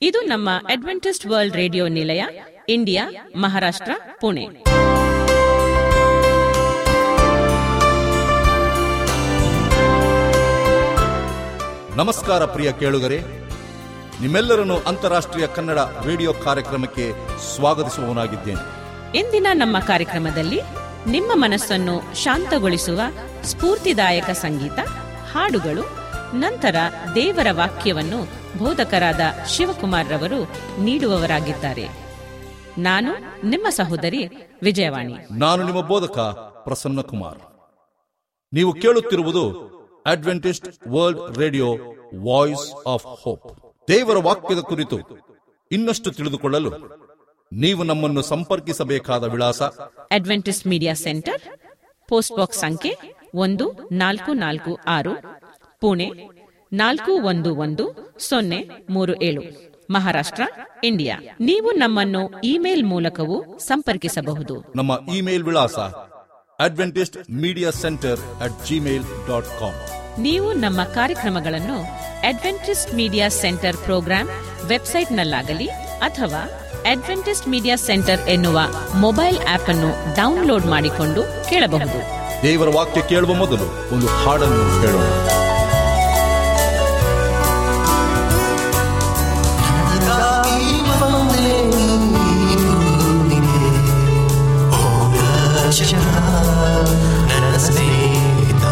ಇದು ನಮ್ಮ Adventist World Radio ನಿಲಯ ಇಂಡಿಯಾ ಮಹಾರಾಷ್ಟ್ರ ಪುಣೆ ನಮಸ್ಕಾರ ಪ್ರಿಯ ಕೇಳುಗರೆ ನಿಮ್ಮೆಲ್ಲರನ್ನು ಅಂತಾರಾಷ್ಟ್ರೀಯ ಕನ್ನಡ ರೇಡಿಯೋ ಕಾರ್ಯಕ್ರಮಕ್ಕೆ ಸ್ವಾಗತಿಸುವವನಾಗಿದ್ದೇನೆ ಇಂದಿನ ನಮ್ಮ ಕಾರ್ಯಕ್ರಮದಲ್ಲಿ ನಿಮ್ಮ ಮನಸ್ಸನ್ನು ಶಾಂತಗೊಳಿಸುವ ಸ್ಫೂರ್ತಿದಾಯಕ ಸಂಗೀತ ಹಾಡುಗಳು ನಂತರ ದೇವರ ವಾಕ್ಯವನ್ನು ಬೋಧಕರಾದ ಶಿವಕುಮಾರ್ ರವರು ನೀಡುವವರಾಗಿದ್ದಾರೆ ನಾನು ನಿಮ್ಮ ಸಹೋದರಿ ವಿಜಯವಾಣಿ ನಾನು ನಿಮ್ಮ ಬೋಧಕ ಪ್ರಸನ್ನ ಕುಮಾರ್ ನೀವು ಕೇಳುತ್ತಿರುವುದು Adventist World Radio Voice of Hope ದೇವರ ವಾಕ್ಯದ ಕುರಿತು ಇನ್ನಷ್ಟು ತಿಳಿದುಕೊಳ್ಳಲು ನೀವು ನಮ್ಮನ್ನು ಸಂಪರ್ಕಿಸಬೇಕಾದ ವಿಳಾಸ Adventist media center post box ಸಂಖ್ಯೆ ಒಂದು ನಾಲ್ಕು ನಾಲ್ಕು ಆರು ಪುಣೆ ನಾಲ್ಕು ಒಂದು ಒಂದು ಸೊನ್ನೆ ಮೂರು ಏಳು ಮಹಾರಾಷ್ಟ್ರ ಇಂಡಿಯಾ ನೀವು ನಮ್ಮನ್ನು ಇಮೇಲ್ ಮೂಲಕವೂ ಸಂಪರ್ಕಿಸಬಹುದು ನಮ್ಮ ಇಮೇಲ್ ವಿಳಾಸ Adventist media center at Gmail dot com ನೀವು ನಮ್ಮ ಕಾರ್ಯಕ್ರಮಗಳನ್ನು ಅಡ್ವೆಂಟಿಸ್ಟ್ ಮೀಡಿಯಾ ಸೆಂಟರ್ ಪ್ರೋಗ್ರಾಂ ವೆಬ್ಸೈಟ್ನಲ್ಲಾಗಲಿ ಅಥವಾ ಅಡ್ವೆಂಟಿಸ್ಟ್ ಮೀಡಿಯಾ ಸೆಂಟರ್ ಎನ್ನುವ ಮೊಬೈಲ್ ಆಪ್ ಅನ್ನು ಡೌನ್ಲೋಡ್ ಮಾಡಿಕೊಂಡು ಕೇಳಬಹುದು ದೇವರ ವಾಕ್ಯ ಕೇಳುವ ಮೊದಲು ಒಂದು ಹಾಡನ್ನು ಕೇಳೋಣ ನನ್ನ ಸ್ನೇಹಿತ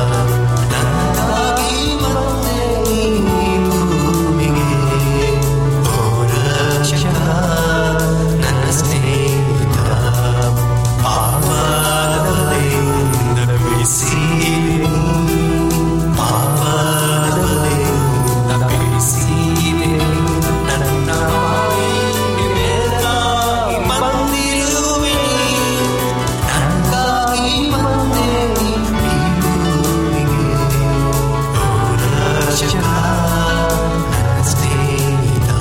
ನನಗಾಗಿ ಬಂದೆ ಈ ಭೂಮಿಗೆ ಓ ರಕ್ಷಕ ನನ್ನ ಸ್ನೇಹಿತ ಪಾಪದಲ್ಲಿ ಬಿಡಿಸಿದೆ ಪಾಪದಲ್ಲಿ ಬಿಡಿಸಿದೆ ನನ್ನ ಮೇಲಾಗಿ ಬಂದಿರುವೆ ನನಗಾಗಿ ಬಂದೆ ಈ ಭೂಮಿಗೆ ಓ ರಕ್ಷಕ ನನ್ನ ಸ್ನೇಹಿತ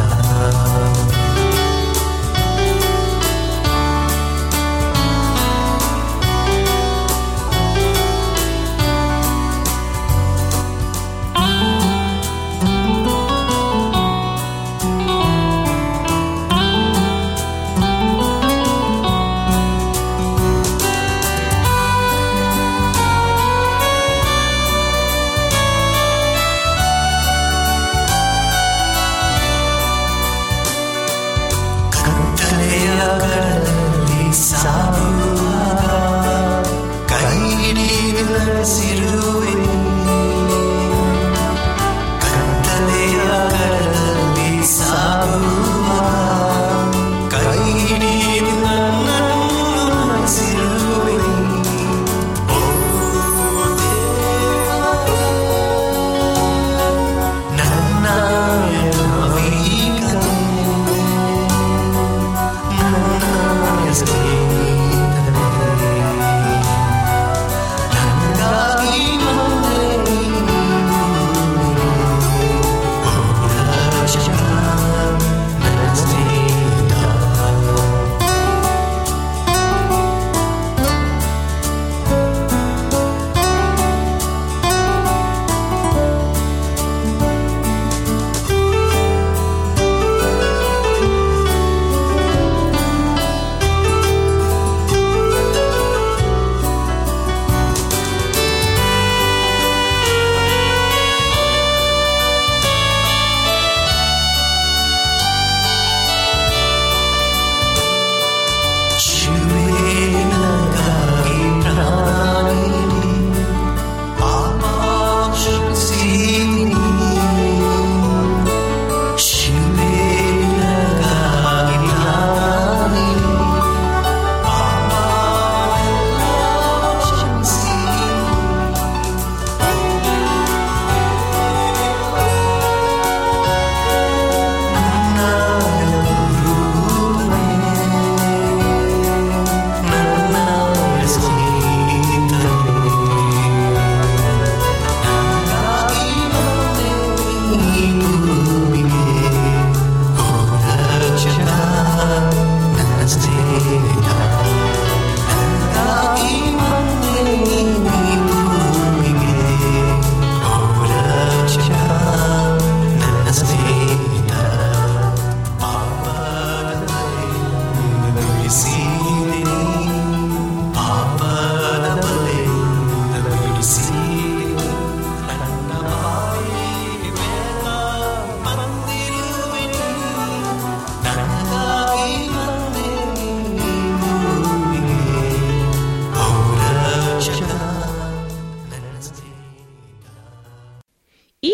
ಕತ್ತಲೆಯ ಕಡಲಲ್ಲಿ ಸಾಗುವಾಗ ಕೈ ಹಿಡಿದು ನಡೆಸಿರುವೆ ಕತ್ತಲೆಯ ಕಡಲಲ್ಲಿ ಸಾಗುವಾಗ ಕೈ ಹಿಡಿದು ನನ್ನನ್ನು ನಡೆಸಿರುವೆ ಓ ದೇವರೇ, ನನ್ನ ನಾವಿಕನೇ ನನಗಾಗಿ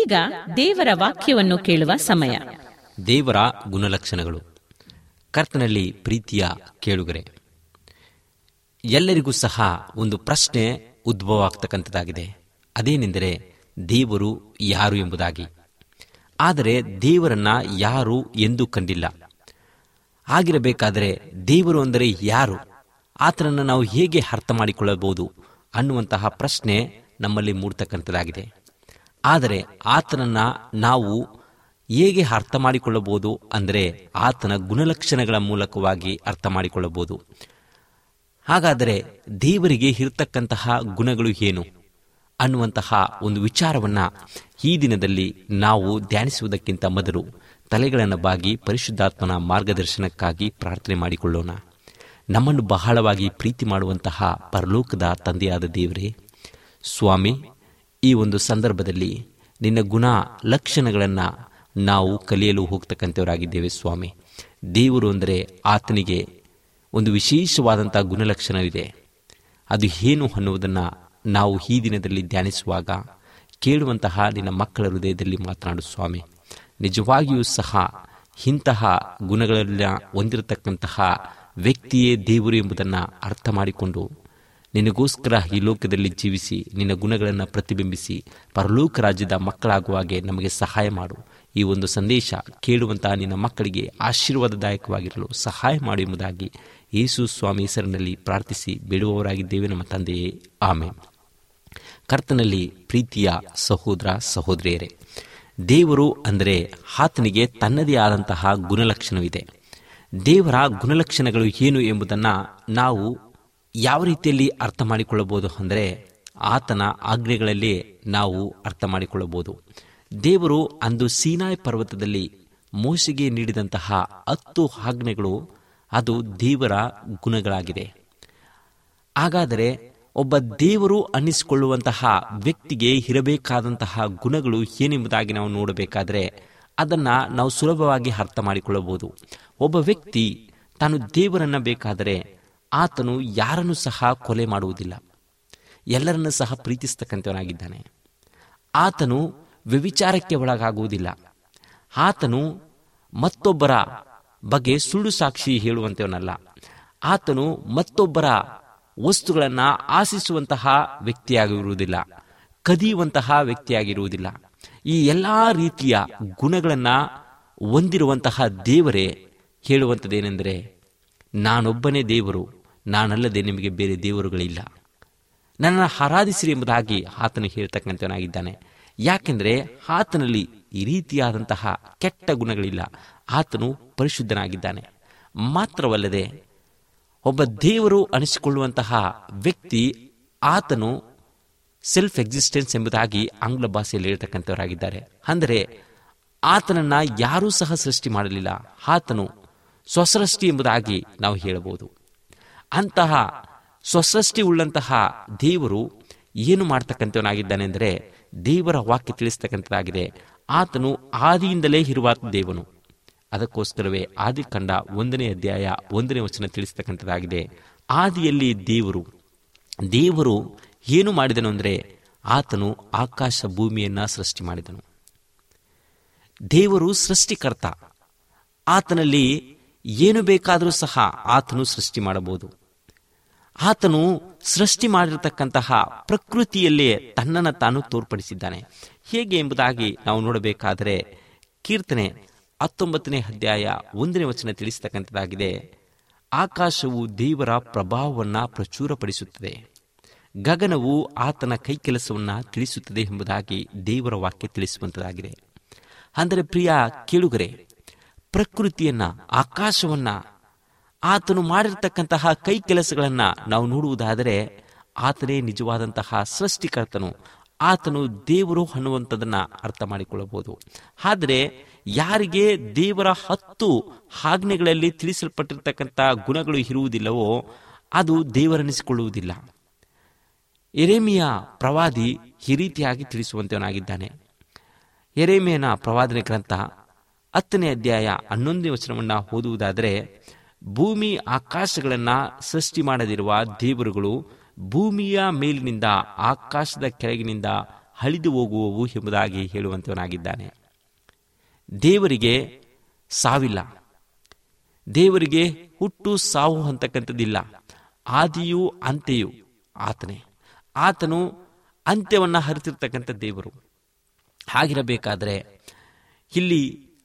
ಈಗ ದೇವರ ವಾಕ್ಯವನ್ನು ಕೇಳುವ ಸಮಯ ದೇವರ ಗುಣಲಕ್ಷಣಗಳು ಕರ್ತನಲ್ಲಿ ಪ್ರೀತಿಯ ಕೇಳುಗರೆ ಎಲ್ಲರಿಗೂ ಸಹ ಒಂದು ಪ್ರಶ್ನೆ ಉದ್ಭವ ಆಗ್ತಕ್ಕಂಥದ್ದಾಗಿದೆ ಅದೇನೆಂದರೆ ದೇವರು ಯಾರು ಎಂಬುದಾಗಿ ಆದರೆ ದೇವರನ್ನ ಯಾರು ಎಂದು ಕಂಡಿಲ್ಲ ಆಗಿರಬೇಕಾದರೆ ದೇವರು ಅಂದರೆ ಯಾರು ಆತನನ್ನು ನಾವು ಹೇಗೆ ಅರ್ಥ ಮಾಡಿಕೊಳ್ಳಬಹುದು ಅನ್ನುವಂತಹ ಪ್ರಶ್ನೆ ನಮ್ಮಲ್ಲಿ ಮೂಡ್ತಕ್ಕಂಥದ್ದಾಗಿದೆ ಆದರೆ ಆತನನ್ನ ನಾವು ಹೇಗೆ ಅರ್ಥ ಮಾಡಿಕೊಳ್ಳಬಹುದು ಅಂದರೆ ಆತನ ಗುಣಲಕ್ಷಣಗಳ ಮೂಲಕವಾಗಿ ಅರ್ಥ ಮಾಡಿಕೊಳ್ಳಬಹುದು ಹಾಗಾದರೆ ದೇವರಿಗೆ ಇರತಕ್ಕಂತಹ ಗುಣಗಳು ಏನು ಅನ್ನುವಂತಹ ಒಂದು ವಿಚಾರವನ್ನ ಈ ದಿನದಲ್ಲಿ ನಾವು ಧ್ಯಾನಿಸುವುದಕ್ಕಿಂತ ಮೊದಲು ತಲೆಗಳನ್ನು ಬಾಗಿ ಪರಿಶುದ್ಧಾತ್ಮನ ಮಾರ್ಗದರ್ಶನಕ್ಕಾಗಿ ಪ್ರಾರ್ಥನೆ ಮಾಡಿಕೊಳ್ಳೋಣ ನಮ್ಮನ್ನು ಬಹಳವಾಗಿ ಪ್ರೀತಿ ಮಾಡುವಂತಹ ಪರಲೋಕದ ತಂದೆಯಾದ ದೇವರೇ ಸ್ವಾಮಿ ಈ ಒಂದು ಸಂದರ್ಭದಲ್ಲಿ ನಿನ್ನ ಗುಣ ಲಕ್ಷಣಗಳನ್ನು ನಾವು ಕಲಿಯಲು ಹೋಗ್ತಕ್ಕಂಥವರಾಗಿದ್ದೇವೆ ಸ್ವಾಮಿ ದೇವರು ಅಂದರೆ ಆತನಿಗೆ ಒಂದು ವಿಶೇಷವಾದಂಥ ಗುಣಲಕ್ಷಣವಿದೆ ಅದು ಏನು ಅನ್ನುವುದನ್ನು ನಾವು ಈ ದಿನದಲ್ಲಿ ಧ್ಯಾನಿಸುವಾಗ ಕೇಳುವಂತಹ ನಿನ್ನ ಮಕ್ಕಳ ಹೃದಯದಲ್ಲಿ ಮಾತನಾಡು ಸ್ವಾಮಿ ನಿಜವಾಗಿಯೂ ಸಹ ಇಂತಹ ಗುಣಗಳೆಲ್ಲ ಹೊಂದಿರತಕ್ಕಂತಹ ವ್ಯಕ್ತಿಯೇ ದೇವರು ಎಂಬುದನ್ನು ಅರ್ಥ ಮಾಡಿಕೊಂಡು ನಿನಗೋಸ್ಕರ ಈ ಲೋಕದಲ್ಲಿ ಜೀವಿಸಿ ನಿನ್ನ ಗುಣಗಳನ್ನು ಪ್ರತಿಬಿಂಬಿಸಿ ಪರಲೋಕ ರಾಜ್ಯದ ಮಕ್ಕಳಾಗುವಾಗೆ ನಮಗೆ ಸಹಾಯ ಮಾಡು ಈ ಒಂದು ಸಂದೇಶ ಕೇಳುವಂತಹ ನಿನ್ನ ಮಕ್ಕಳಿಗೆ ಆಶೀರ್ವಾದದಾಯಕವಾಗಿರಲು ಸಹಾಯ ಮಾಡು ಎಂಬುದಾಗಿ ಯೇಸು ಸ್ವಾಮಿ ಹೆಸರಿನಲ್ಲಿ ಪ್ರಾರ್ಥಿಸಿ ಬಿಡುವವರಾಗಿದ್ದೇವೆ ನಮ್ಮ ತಂದೆಯೇ ಆಮೇಲೆ ಕರ್ತನಲ್ಲಿ ಪ್ರೀತಿಯ ಸಹೋದರ ಸಹೋದರಿಯರೇ ದೇವರು ಅಂದರೆ ಆತನಿಗೆ ತನ್ನದೇ ಆದಂತಹ ಗುಣಲಕ್ಷಣವಿದೆ ದೇವರ ಗುಣಲಕ್ಷಣಗಳು ಏನು ಎಂಬುದನ್ನು ನಾವು ಯಾವ ರೀತಿಯಲ್ಲಿ ಅರ್ಥ ಮಾಡಿಕೊಳ್ಳಬಹುದು ಅಂದರೆ ಆತನ ಆಜ್ಞೆಗಳಲ್ಲಿ ನಾವು ಅರ್ಥ ಮಾಡಿಕೊಳ್ಳಬಹುದು ದೇವರು ಅಂದು ಸೀನಾಯ್ ಪರ್ವತದಲ್ಲಿ ಮೋಶಿಗೆ ನೀಡಿದಂತಹ ಹತ್ತು ಆಜ್ಞೆಗಳು ಅದು ದೇವರ ಗುಣಗಳಾಗಿದೆ ಹಾಗಾದರೆ ಒಬ್ಬ ದೇವರು ಅನ್ನಿಸಿಕೊಳ್ಳುವಂತಹ ವ್ಯಕ್ತಿಗೆ ಇರಬೇಕಾದಂತಹ ಗುಣಗಳು ಏನೆಂಬುದಾಗಿ ನಾವು ನೋಡಬೇಕಾದರೆ ಅದನ್ನ ನಾವು ಸುಲಭವಾಗಿ ಅರ್ಥ ಮಾಡಿಕೊಳ್ಳಬಹುದು ಒಬ್ಬ ವ್ಯಕ್ತಿ ತಾನು ದೇವರನ್ನ ಬೇಕಾದರೆ ಆತನು ಯಾರನ್ನು ಸಹ ಕೊಲೆ ಮಾಡುವುದಿಲ್ಲ ಎಲ್ಲರನ್ನು ಸಹ ಪ್ರೀತಿಸ್ತಕ್ಕಂಥವನಾಗಿದ್ದಾನೆ ಆತನು ವ್ಯವಿಚಾರಕ್ಕೆ ಒಳಗಾಗುವುದಿಲ್ಲ ಆತನು ಮತ್ತೊಬ್ಬರ ಬಗ್ಗೆ ಸುಳ್ಳು ಸಾಕ್ಷಿ ಹೇಳುವಂತವನಲ್ಲ ಆತನು ಮತ್ತೊಬ್ಬರ ವಸ್ತುಗಳನ್ನ ಆಶಿಸುವಂತಹ ವ್ಯಕ್ತಿಯಾಗಿರುವುದಿಲ್ಲ ಕದಿಯುವಂತಹ ವ್ಯಕ್ತಿಯಾಗಿರುವುದಿಲ್ಲ ಈ ಎಲ್ಲಾ ರೀತಿಯ ಗುಣಗಳನ್ನ ಹೊಂದಿರುವಂತಹ ದೇವರೇ ಹೇಳುವಂಥದ್ದೇನೆಂದರೆ ನಾನೊಬ್ಬನೇ ದೇವರು ನಾನಲ್ಲದೆ ನಿಮಗೆ ಬೇರೆ ದೇವರುಗಳಿಲ್ಲ ನನ್ನನ್ನು ಆರಾಧಿಸಿರಿ ಎಂಬುದಾಗಿ ಆತನು ಹೇಳ್ತಕ್ಕಂಥವನಾಗಿದ್ದಾನೆ ಯಾಕೆಂದರೆ ಆತನಲ್ಲಿ ಈ ರೀತಿಯಾದಂತಹ ಕೆಟ್ಟ ಗುಣಗಳಿಲ್ಲ ಆತನು ಪರಿಶುದ್ಧನಾಗಿದ್ದಾನೆ ಮಾತ್ರವಲ್ಲದೆ ಒಬ್ಬ ದೇವರು ಅನಿಸಿಕೊಳ್ಳುವಂತಹ ವ್ಯಕ್ತಿ ಆತನು ಸೆಲ್ಫ್ ಎಕ್ಸಿಸ್ಟೆನ್ಸ್ ಎಂಬುದಾಗಿ ಆಂಗ್ಲ ಭಾಷೆಯಲ್ಲಿ ಹೇಳ್ತಕ್ಕಂಥವರಾಗಿದ್ದಾರೆ ಅಂದರೆ ಆತನನ್ನ ಯಾರೂ ಸಹ ಸೃಷ್ಟಿ ಮಾಡಲಿಲ್ಲ ಆತನು ಸ್ವಸೃಷ್ಟಿ ಎಂಬುದಾಗಿ ನಾವು ಹೇಳಬಹುದು ಅಂತಹ ಸ್ವಸೃಷ್ಟಿ ಉಳ್ಳಂತಹ ದೇವರು ಏನು ಮಾಡ್ತಕ್ಕಂಥವನಾಗಿದ್ದಾನೆ ಅಂದರೆ ದೇವರ ವಾಕ್ಯ ತಿಳಿಸ್ತಕ್ಕಂಥದ್ದಾಗಿದೆ ಆತನು ಆದಿಯಿಂದಲೇ ಇರುವ ದೇವನು ಅದಕ್ಕೋಸ್ಕರವೇ ಆದಿಕಂಡ ಒಂದನೇ ಅಧ್ಯಾಯ ಒಂದನೇ ವಚನ ತಿಳಿಸ್ತಕ್ಕಂಥದ್ದಾಗಿದೆ ಆದಿಯಲ್ಲಿ ದೇವರು ದೇವರು ಏನು ಮಾಡಿದನು ಅಂದರೆ ಆತನು ಆಕಾಶ ಭೂಮಿಯನ್ನ ಸೃಷ್ಟಿ ಮಾಡಿದನು ದೇವರು ಸೃಷ್ಟಿಕರ್ತ ಆತನಲ್ಲಿ ಏನು ಬೇಕಾದರೂ ಸಹ ಆತನು ಸೃಷ್ಟಿ ಮಾಡಬಹುದು ಆತನು ಸೃಷ್ಟಿ ಮಾಡಿರತಕ್ಕಂತಹ ಪ್ರಕೃತಿಯಲ್ಲೇ ತನ್ನನ್ನು ತಾನು ತೋರ್ಪಡಿಸಿದ್ದಾನೆ ಹೇಗೆ ಎಂಬುದಾಗಿ ನಾವು ನೋಡಬೇಕಾದರೆ ಕೀರ್ತನೆ ಹತ್ತೊಂಬತ್ತನೇ ಅಧ್ಯಾಯ ಒಂದನೇ ವಚನ ತಿಳಿಸತಕ್ಕಂಥದ್ದಾಗಿದೆ ಆಕಾಶವು ದೇವರ ಪ್ರಭಾವವನ್ನು ಪ್ರಚುರಪಡಿಸುತ್ತದೆ ಗಗನವು ಆತನ ಕೈಕೆಲಸವನ್ನ ತಿಳಿಸುತ್ತದೆ ಎಂಬುದಾಗಿ ದೇವರ ವಾಕ್ಯ ತಿಳಿಸುವಂತದಾಗಿದೆ ಅಂದರೆ ಪ್ರಿಯ ಕೇಳುಗರೆ ಪ್ರಕೃತಿಯನ್ನ ಆಕಾಶವನ್ನ ಆತನು ಮಾಡಿರ್ತಕ್ಕಂತಹ ಕೈ ಕೆಲಸಗಳನ್ನ ನಾವು ನೋಡುವುದಾದರೆ ಆತನೇ ನಿಜವಾದಂತಹ ಸೃಷ್ಟಿಕರ್ತನು ಆತನು ದೇವರು ಅನ್ನುವಂಥದ್ದನ್ನ ಅರ್ಥ ಮಾಡಿಕೊಳ್ಳಬಹುದು ಆದರೆ ಯಾರಿಗೆ ದೇವರ ಹತ್ತು ಆಜ್ಞೆಗಳಲ್ಲಿ ತಿಳಿಸಲ್ಪಟ್ಟಿರ್ತಕ್ಕಂಥ ಗುಣಗಳು ಇರುವುದಿಲ್ಲವೋ ಅದು ದೇವರನಿಸಿಕೊಳ್ಳುವುದಿಲ್ಲ ಎರೇಮಿಯ ಪ್ರವಾದಿ ಈ ರೀತಿಯಾಗಿ ತಿಳಿಸುವಂತವನಾಗಿದ್ದಾನೆ ಎರೇಮಿಯನ ಪ್ರವಾದನೆ ಗ್ರಂಥ ಹತ್ತನೇ ಅಧ್ಯಾಯ ಹನ್ನೊಂದನೇ ವಚನವನ್ನು ಓದುವುದಾದರೆ ಭೂಮಿ ಆಕಾಶಗಳನ್ನ ಸೃಷ್ಟಿ ಮಾಡದಿರುವ ದೇವರುಗಳು ಭೂಮಿಯ ಮೇಲಿನಿಂದ ಆಕಾಶದ ಕೆಳಗಿನಿಂದ ಅಳಿದು ಹೋಗುವವು ಎಂಬುದಾಗಿ ಹೇಳುವಂತವನಾಗಿದ್ದಾನೆ ದೇವರಿಗೆ ಸಾವಿಲ್ಲ ದೇವರಿಗೆ ಹುಟ್ಟು ಸಾವು ಅಂತಕ್ಕಂಥದ್ದಿಲ್ಲ ಆದಿಯೂ ಅಂತ್ಯಯೂ ಆತನೇ ಆತನು ಅಂತ್ಯವನ್ನು ಹರಿತಿರ್ತಕ್ಕಂಥ ದೇವರು ಹಾಗಿರಬೇಕಾದ್ರೆ ಇಲ್ಲಿ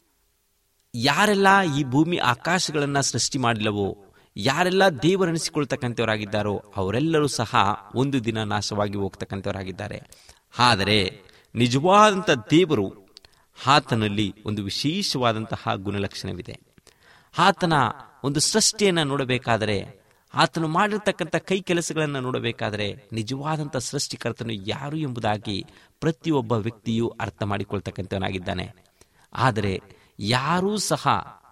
ಯಾರೆಲ್ಲ ಈ ಭೂಮಿ ಆಕಾಶಗಳನ್ನು ಸೃಷ್ಟಿ ಮಾಡಿಲ್ಲವೋ ಯಾರೆಲ್ಲ ದೇವರೆನಿಸಿಕೊಳ್ತಕ್ಕಂಥವರಾಗಿದ್ದಾರೋ ಅವರೆಲ್ಲರೂ ಸಹ ಒಂದು ದಿನ ನಾಶವಾಗಿ ಹೋಗ್ತಕ್ಕಂಥವರಾಗಿದ್ದಾರೆ ಆದರೆ ನಿಜವಾದಂಥ ದೇವರು ಆತನಲ್ಲಿ ಒಂದು ವಿಶೇಷವಾದಂತಹ ಗುಣಲಕ್ಷಣವಿದೆ ಆತನ ಒಂದು ಸೃಷ್ಟಿಯನ್ನು ನೋಡಬೇಕಾದರೆ ಆತನು ಮಾಡಿರ್ತಕ್ಕಂಥ ಕೈ ಕೆಲಸಗಳನ್ನು ನೋಡಬೇಕಾದರೆ ನಿಜವಾದಂಥ ಸೃಷ್ಟಿಕರ್ತನು ಯಾರು ಎಂಬುದಾಗಿ ಪ್ರತಿಯೊಬ್ಬ ವ್ಯಕ್ತಿಯೂ ಅರ್ಥ ಮಾಡಿಕೊಳ್ತಕ್ಕಂಥವನಾಗಿದ್ದಾನೆ ಆದರೆ ಯಾರೂ ಸಹ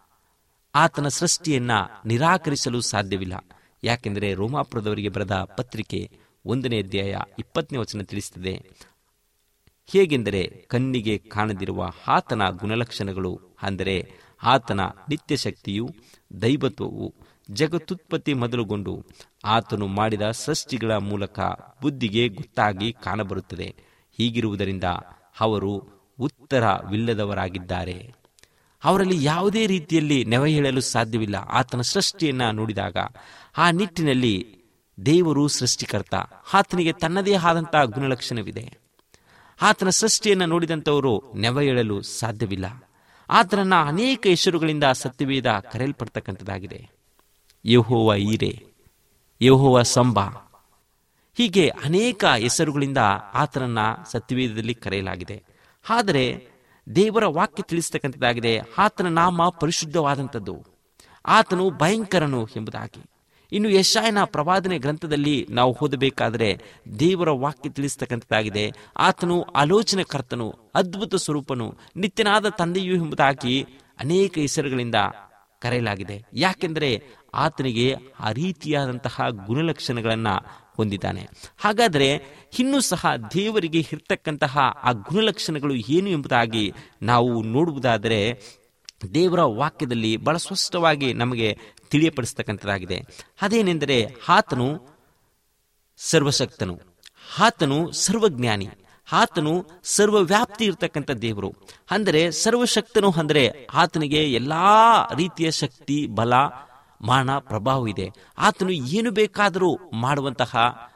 ಆತನ ಸೃಷ್ಟಿಯನ್ನ ನಿರಾಕರಿಸಲು ಸಾಧ್ಯವಿಲ್ಲ ಯಾಕೆಂದರೆ ರೋಮಾಪುರದವರಿಗೆ ಬರೆದ ಪತ್ರಿಕೆ ಒಂದನೇ ಅಧ್ಯಾಯ ಇಪ್ಪತ್ತನೇ ವಚನ ತಿಳಿಸುತ್ತದೆ ಹೇಗೆಂದರೆ ಕಣ್ಣಿಗೆ ಕಾಣದಿರುವ ಆತನ ಗುಣಲಕ್ಷಣಗಳು ಅಂದರೆ ಆತನ ನಿತ್ಯ ಶಕ್ತಿಯು ದೈವತ್ವವು ಜಗತ್ತುತ್ಪತ್ತಿ ಮೊದಲುಗೊಂಡು ಆತನು ಮಾಡಿದ ಸೃಷ್ಟಿಗಳ ಮೂಲಕ ಬುದ್ಧಿಗೆ ಗೊತ್ತಾಗಿ ಕಾಣಬರುತ್ತದೆ ಹೀಗಿರುವುದರಿಂದ ಅವರು ಉತ್ತರವಿಲ್ಲದವರಾಗಿದ್ದಾರೆ ಅವರಲ್ಲಿ ಯಾವುದೇ ರೀತಿಯಲ್ಲಿ ನೆವೆ ಹೇಳಲು ಸಾಧ್ಯವಿಲ್ಲ ಆತನ ಸೃಷ್ಟಿಯನ್ನ ನೋಡಿದಾಗ ಆ ನಿಟ್ಟಿನಲ್ಲಿ ದೇವರು ಸೃಷ್ಟಿಕರ್ತ ಆತನಿಗೆ ತನ್ನದೇ ಆದಂತಹ ಗುಣಲಕ್ಷಣವಿದೆ ಆತನ ಸೃಷ್ಟಿಯನ್ನು ನೋಡಿದಂಥವರು ನೆವ ಹೇಳಲು ಸಾಧ್ಯವಿಲ್ಲ ಆತನನ್ನ ಅನೇಕ ಹೆಸರುಗಳಿಂದ ಸತ್ಯವೇದ ಕರೆಯಲ್ಪಡ್ತಕ್ಕಂಥದ್ದಾಗಿದೆ ಯಹೋವ ಈರೆ ಯಹೋವ ಸಂಬ ಹೀಗೆ ಅನೇಕ ಹೆಸರುಗಳಿಂದ ಆತನನ್ನ ಸತ್ಯವೇದದಲ್ಲಿ ಕರೆಯಲಾಗಿದೆ ಆದರೆ ದೇವರ ವಾಕ್ಯ ತಿಳಿಸ್ತಕ್ಕಂಥದ್ದಾಗಿದೆ ಆತನ ನಾಮ ಪರಿಶುದ್ಧವಾದಂಥದ್ದು ಆತನು ಭಯಂಕರನು ಎಂಬುದಾಗಿ ಇನ್ನು ಯಶಾಯನ ಪ್ರವಾದನೆ ಗ್ರಂಥದಲ್ಲಿ ನಾವು ಓದಬೇಕಾದರೆ ದೇವರ ವಾಕ್ಯ ತಿಳಿಸ್ತಕ್ಕಂಥದ್ದಾಗಿದೆ ಆತನು ಆಲೋಚನೆಕರ್ತನು ಅದ್ಭುತ ಸ್ವರೂಪನು ನಿತ್ಯನಾದ ತಂದೆಯು ಎಂಬುದಾಗಿ ಅನೇಕ ಹೆಸರುಗಳಿಂದ ಕರೆಯಲಾಗಿದೆ ಯಾಕೆಂದರೆ ಆತನಿಗೆ ಆ ರೀತಿಯಾದಂತಹ ಗುಣಲಕ್ಷಣಗಳನ್ನು ಹೊಂದಿದ್ದಾನೆ ಹಾಗಾದರೆ ಇನ್ನೂ ಸಹ ದೇವರಿಗೆ ಇರ್ತಕ್ಕಂತಹ ಆ ಗುಣಲಕ್ಷಣಗಳು ಏನು ಎಂಬುದಾಗಿ ನಾವು ನೋಡುವುದಾದರೆ ದೇವರ ವಾಕ್ಯದಲ್ಲಿ ಬಹಳ ಸ್ಪಷ್ಟವಾಗಿ ನಮಗೆ ತಿಳಿಯಪಡಿಸ್ತಕ್ಕಂಥದ್ದಾಗಿದೆ ಅದೇನೆಂದರೆ ಆತನು ಸರ್ವಶಕ್ತನು ಆತನು ಸರ್ವಜ್ಞಾನಿ ಆತನು ಸರ್ವವ್ಯಾಪ್ತಿ ಇರ್ತಕ್ಕಂಥ ದೇವರು ಅಂದರೆ ಸರ್ವಶಕ್ತನು ಅಂದರೆ ಆತನಿಗೆ ಎಲ್ಲಾ ರೀತಿಯ ಶಕ್ತಿ ಬಲ ಮಾನ ಪ್ರಭಾವ ಇದೆ ಆತನು ಏನು ಬೇಕಾದರೂ ಮಾಡುವಂತಹ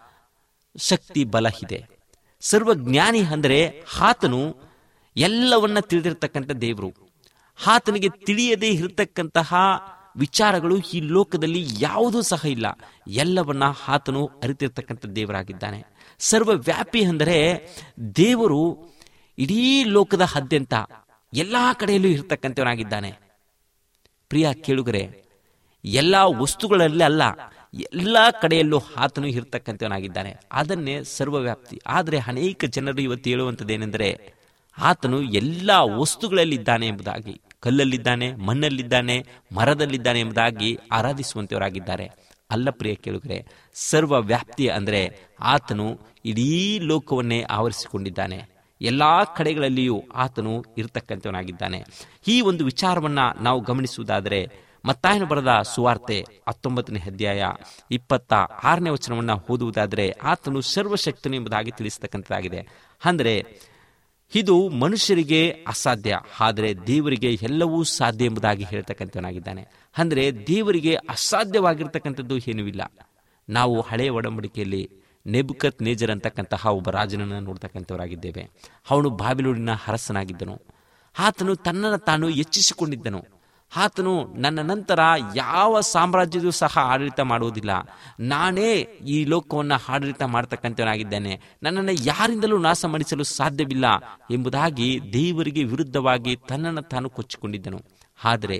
ಶಕ್ತಿ ಬಲ ಇದೆ ಸರ್ವಜ್ಞಾನಿ ಅಂದರೆ ಆತನು ಎಲ್ಲವನ್ನ ತಿಳಿದಿರ್ತಕ್ಕಂಥ ದೇವರು ಆತನಿಗೆ ತಿಳಿಯದೇ ಇರತಕ್ಕಂತಹ ವಿಚಾರಗಳು ಈ ಲೋಕದಲ್ಲಿ ಯಾವುದೂ ಸಹ ಇಲ್ಲ ಎಲ್ಲವನ್ನ ಆತನು ಅರಿತಿರ್ತಕ್ಕಂಥ ದೇವರಾಗಿದ್ದಾನೆ ಸರ್ವವ್ಯಾಪಿ ಅಂದರೆ ದೇವರು ಇಡೀ ಲೋಕದ ಹದ್ಯಂತ ಎಲ್ಲಾ ಕಡೆಯಲ್ಲೂ ಇರತಕ್ಕಂಥವನಾಗಿದ್ದಾನೆ ಪ್ರಿಯ ಕೇಳುಗರೆ ಎಲ್ಲ ವಸ್ತುಗಳಲ್ಲಿ ಅಲ್ಲ ಎಲ್ಲ ಕಡೆಯಲ್ಲೂ ಆತನು ಇರ್ತಕ್ಕಂಥವನಾಗಿದ್ದಾನೆ ಅದನ್ನೇ ಸರ್ವವ್ಯಾಪ್ತಿ ಆದರೆ ಅನೇಕ ಜನರು ಇವತ್ತು ಹೇಳುವಂಥದ್ದೇನೆಂದರೆ ಆತನು ಎಲ್ಲ ವಸ್ತುಗಳಲ್ಲಿದ್ದಾನೆ ಎಂಬುದಾಗಿ ಕಲ್ಲಲ್ಲಿದ್ದಾನೆ ಮಣ್ಣಲ್ಲಿದ್ದಾನೆ ಮರದಲ್ಲಿದ್ದಾನೆ ಎಂಬುದಾಗಿ ಆರಾಧಿಸುವಂತವರಾಗಿದ್ದಾರೆ ಅಲ್ಲ ಪ್ರಿಯ ಕೇಳುಗರೆ ಸರ್ವ ವ್ಯಾಪ್ತಿ ಅಂದರೆ ಆತನು ಇಡೀ ಲೋಕವನ್ನೇ ಆವರಿಸಿಕೊಂಡಿದ್ದಾನೆ ಎಲ್ಲಾ ಕಡೆಗಳಲ್ಲಿಯೂ ಆತನು ಇರತಕ್ಕಂಥವನಾಗಿದ್ದಾನೆ ಈ ಒಂದು ವಿಚಾರವನ್ನ ನಾವು ಗಮನಿಸುವುದಾದರೆ ಮತ್ತಾಯನು ಬರೆದ ಸುವಾರ್ತೆ ಹತ್ತೊಂಬತ್ತನೇ ಅಧ್ಯಾಯ ಇಪ್ಪತ್ತ ಆರನೇ ವಚನವನ್ನ ಓದುವುದಾದರೆ ಆತನು ಸರ್ವಶಕ್ತನು ಎಂಬುದಾಗಿ ತಿಳಿಸತಕ್ಕಂಥದ್ದಾಗಿದೆ ಅಂದರೆ ಇದು ಮನುಷ್ಯರಿಗೆ ಅಸಾಧ್ಯ ಆದರೆ ದೇವರಿಗೆ ಎಲ್ಲವೂ ಸಾಧ್ಯ ಎಂಬುದಾಗಿ ಹೇಳ್ತಕ್ಕಂಥವನಾಗಿದ್ದಾನೆ ಅಂದರೆ ದೇವರಿಗೆ ಅಸಾಧ್ಯವಾಗಿರ್ತಕ್ಕಂಥದ್ದು ಏನೂ ಇಲ್ಲ ನಾವು ಹಳೆಯ ಒಡಂಬಡಿಕೆಯಲ್ಲಿ ನೆಬುಕತ್ ನೇಜರ್ ಅಂತಕ್ಕಂತಹ ಒಬ್ಬ ರಾಜನನ್ನು ನೋಡ್ತಕ್ಕಂಥವರಾಗಿದ್ದೇವೆ ಅವನು ಬಾಬಿಲೂರಿನ ಅರಸನಾಗಿದ್ದನು ಆತನು ತನ್ನನ್ನು ತಾನು ಹೆಚ್ಚಿಸಿಕೊಂಡಿದ್ದನು ಆತನು ನನ್ನ ನಂತರ ಯಾವ ಸಾಮ್ರಾಜ್ಯದೂ ಸಹ ಆಡಳಿತ ಮಾಡುವುದಿಲ್ಲ ನಾನೇ ಈ ಲೋಕವನ್ನು ಆಡಳಿತ ಮಾಡ್ತಕ್ಕಂಥವನಾಗಿದ್ದೇನೆ ನನ್ನನ್ನು ಯಾರಿಂದಲೂ ನಾಶ ಮಾಡಿಸಲು ಸಾಧ್ಯವಿಲ್ಲ ಎಂಬುದಾಗಿ ದೇವರಿಗೆ ವಿರುದ್ಧವಾಗಿ ತನ್ನನ್ನು ತಾನು ಕೊಚ್ಚಿಕೊಂಡಿದ್ದನು ಆದರೆ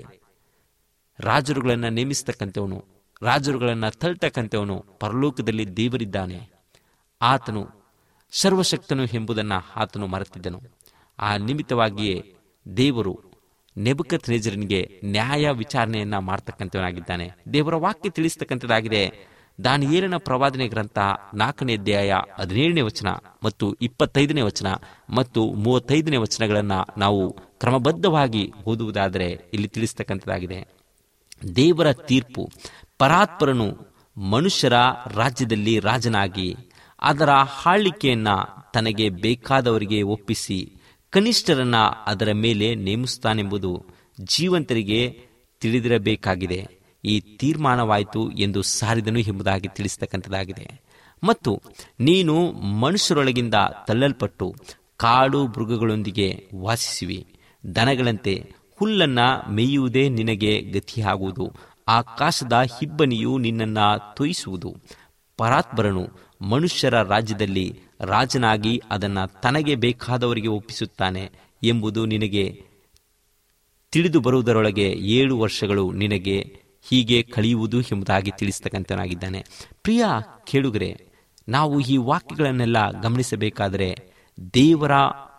ರಾಜರುಗಳನ್ನು ನೇಮಿಸ್ತಕ್ಕಂಥವನು ರಾಜರುಗಳನ್ನು ತಳ್ತಕ್ಕಂಥವನು ಪರಲೋಕದಲ್ಲಿ ದೇವರಿದ್ದಾನೆ ಆತನು ಸರ್ವಶಕ್ತನು ಎಂಬುದನ್ನು ಆತನು ಮರೆತಿದ್ದನು ಆ ನಿಮಿತ್ತವಾಗಿಯೇ ದೇವರು ನೆಬಕತ್ ನೇಜರನಿಗೆ ನ್ಯಾಯ ವಿಚಾರಣೆಯನ್ನ ಮಾಡ್ತಕ್ಕಂಥವನಾಗಿದ್ದಾನೆ ದೇವರ ವಾಕ್ಯ ತಿಳಿಸ್ತಕ್ಕಂಥದ್ದಾಗಿದೆ ದಾನಿಯೇಲನ ಪ್ರವಾದನೆ ಗ್ರಂಥ ನಾಲ್ಕನೇ ಅಧ್ಯಾಯ ಹದಿನೇಳನೇ ವಚನ ಮತ್ತು ಇಪ್ಪತ್ತೈದನೇ ವಚನ ಮತ್ತು ಮೂವತ್ತೈದನೇ ವಚನಗಳನ್ನು ನಾವು ಕ್ರಮಬದ್ಧವಾಗಿ ಓದುವುದಾದರೆ ಇಲ್ಲಿ ತಿಳಿಸ್ತಕ್ಕಂಥದ್ದಾಗಿದೆ ದೇವರ ತೀರ್ಪು ಪರಾತ್ಪರನು ಮನುಷ್ಯರ ರಾಜ್ಯದಲ್ಲಿ ರಾಜನಾಗಿ ಅದರ ಹಾಳಿಕೆಯನ್ನ ತನಗೆ ಬೇಕಾದವರಿಗೆ ಒಪ್ಪಿಸಿ ಕನಿಷ್ಠರನ್ನ ಅದರ ಮೇಲೆ ನೇಮಿಸುತ್ತಾನೆಂಬುದು ಜೀವಂತರಿಗೆ ತಿಳಿದಿರಬೇಕಾಗಿದೆ ಈ ತೀರ್ಮಾನವಾಯಿತು ಎಂದು ಸಾರಿದನು ಎಂಬುದಾಗಿ ತಿಳಿಸತಕ್ಕಂಥದ್ದಾಗಿದೆ ಮತ್ತು ನೀನು ಮನುಷ್ಯರೊಳಗಿಂದ ತಳ್ಳಲ್ಪಟ್ಟು ಕಾಡು ಮೃಗಗಳೊಂದಿಗೆ ವಾಸಿಸುವಿ ದನಗಳಂತೆ ಹುಲ್ಲನ್ನ ಮೇಯುವುದೇ ನಿನಗೆ ಗತಿಯಾಗುವುದು ಆಕಾಶದ ಹಿಬ್ಬನಿಯು ನಿನ್ನನ್ನ ತೊಯಿಸುವುದು ಪರಾತ್ಪರನು ಮನುಷ್ಯರ ರಾಜ್ಯದಲ್ಲಿ ರಾಜನಾಗಿ ಅದನ್ನ ತನಗೆ ಬೇಕಾದವರಿಗೆ ಒಪ್ಪಿಸುತ್ತಾನೆ ಎಂಬುದು ನಿನಗೆ ತಿಳಿದು ಬರುವುದರೊಳಗೆ ಏಳು ವರ್ಷಗಳು ನಿನಗೆ ಹೀಗೆ ಕಳೆಯುವುದು ಎಂಬುದಾಗಿ ತಿಳಿಸ್ತಕ್ಕಂಥನಾಗಿದ್ದಾನೆ ಪ್ರಿಯ ಕೇಳುಗರೆ ನಾವು ಈ ವಾಕ್ಯಗಳನ್ನೆಲ್ಲ ಗಮನಿಸಬೇಕಾದರೆ ದೇವರ